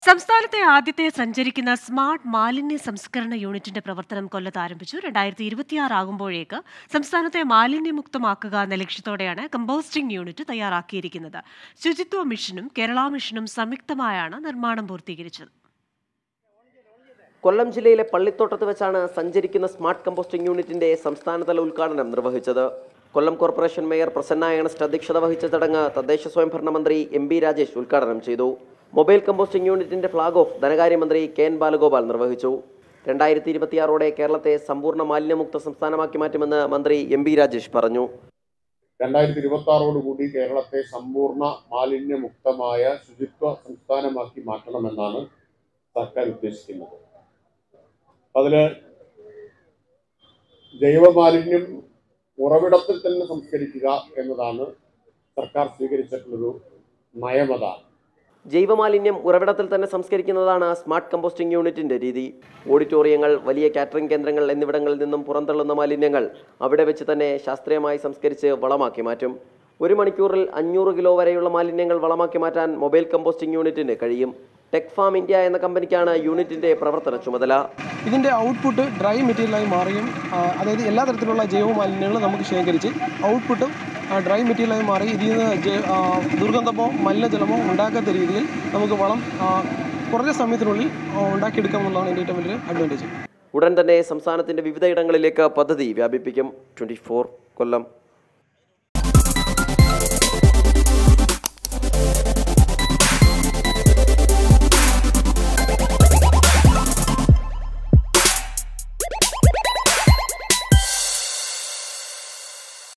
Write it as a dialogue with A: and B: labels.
A: സംസ്ഥാനത്തെ ആദ്യത്തെ സഞ്ചരിക്കുന്ന സ്മാർട്ട് മാലിന്യ സംസ്കരണ യൂണിറ്റിന്റെ പ്രവർത്തനം കൊല്ലത്ത് ആരംഭിച്ചു രണ്ടായിരത്തി ഇരുപത്തിയാറ് ആകുമ്പോഴേക്ക് സംസ്ഥാനത്തെ മാലിന്യമുക്തമാക്കുക എന്ന ലക്ഷ്യത്തോടെയാണ് കമ്പോസ്റ്റിംഗ് യൂണിറ്റ് തയ്യാറാക്കിയിരിക്കുന്നത് ശുചിത്വ മിഷനും കേരള മിഷനും സംയുക്തമായാണ് നിർമ്മാണം പൂർത്തീകരിച്ചത്
B: കൊല്ലം ജില്ലയിലെ പള്ളിത്തോട്ടത്ത് വെച്ചാണ് സഞ്ചരിക്കുന്ന സ്മാർട്ട് കമ്പോസ്റ്റിംഗ് യൂണിറ്റിന്റെ സംസ്ഥാനതല ഉദ്ഘാടനം നിർവഹിച്ചത് Kollam corporation mayor Prasanna Ernest അധ്യക്ഷത വഹിച്ച ചടങ്ങ് തദ്ദേശ സ്വയംഭരണ മന്ത്രി എം ബി രാജേഷ് ഉദ്ഘാടനം ചെയ്തു മൊബൈൽ കമ്പോസ്റ്റിംഗ് യൂണിറ്റിന്റെ ഫ്ളാഗ് ഓഫ് ധനകാര്യമന്ത്രി കെ എൻ ബാലഗോപാൽ നിർവഹിച്ചു രണ്ടായിരത്തി ഇരുപത്തിയാറോടെ കേരളത്തെ സമ്പൂർണ്ണ മാലിന്യമുക്ത സംസ്ഥാനമാക്കി മാറ്റുമെന്ന് മന്ത്രി എം ബി രാജേഷ് പറഞ്ഞു
C: രണ്ടായിരത്തി ഇരുപത്തി ആറോടുകൂടി കേരളത്തെ സമ്പൂർണ്ണ മാലിന്യമുക്തമായ ശുചിത്വ സംസ്ഥാനമാക്കി മാറ്റണമെന്നാണ് സർക്കാർ ഉദ്ദേശിക്കുന്നത് അതില് ജൈവമാലിന്യം ഉറവിടത്തിൽ തന്നെ സംസ്കരിക്കുക എന്നതാണ് സർക്കാർ സ്വീകരിച്ചിട്ടുള്ളൊരു നയമതാണ്
B: ജൈവമാലിന്യം ഉറവിടത്തിൽ തന്നെ സംസ്കരിക്കുന്നതാണ് സ്മാർട്ട് കമ്പോസ്റ്റിംഗ് യൂണിറ്റിന്റെ രീതി ഓഡിറ്റോറിയങ്ങൾ വലിയ കാറ്ററിംഗ് കേന്ദ്രങ്ങൾ എന്നിവിടങ്ങളിൽ നിന്നും പുറന്തള്ളുന്ന മാലിന്യങ്ങൾ അവിടെ വെച്ച് തന്നെ ശാസ്ത്രീയമായി സംസ്കരിച്ച് വളമാക്കി മാറ്റും ഒരു മണിക്കൂറിൽ അഞ്ഞൂറ് കിലോ വരെയുള്ള മാലിന്യങ്ങൾ വളമാക്കി മാറ്റാൻ മൊബൈൽ കമ്പോസ്റ്റിംഗ് യൂണിറ്റിന് കഴിയും ടെക് ഫാം ഇന്ത്യ എന്ന കമ്പനിക്കാണ് യൂണിറ്റിന്റെ പ്രവർത്തന ചുമതല
D: ഇതിൻ്റെ ഔട്ട്പുട്ട് ഡ്രൈ മെറ്റീരിയലായി മാറുകയും ആ, അതായത് എല്ലാ തരത്തിലുള്ള ജൈവ മാലിന്യങ്ങളും നമുക്ക് ശേഖരിച്ച് ഔട്ട്പുട്ടും ഡ്രൈ മെറ്റീരിയലായി മാറി ഇതിൽ നിന്ന് ജൈ- ആ, ദുർഗന്ധമോ മലിനജലമോ ഉണ്ടാക്കാത്ത രീതിയിൽ നമുക്ക് വളം ആ, കുറഞ്ഞ സമയത്തിനുള്ളിൽ ആ, ഉണ്ടാക്കിയെടുക്കാമെന്നുള്ളതാണ് ഇതിൻ്റെ ഏറ്റവും വലിയ അഡ്വാൻറ്റേജ്
B: ഉടൻ തന്നെ സംസ്ഥാനത്തിന്റെ വിവിധ ഇടങ്ങളിലേക്ക് പദ്ധതി വ്യാപിപ്പിക്കും ട്വന്റി കൊല്ലം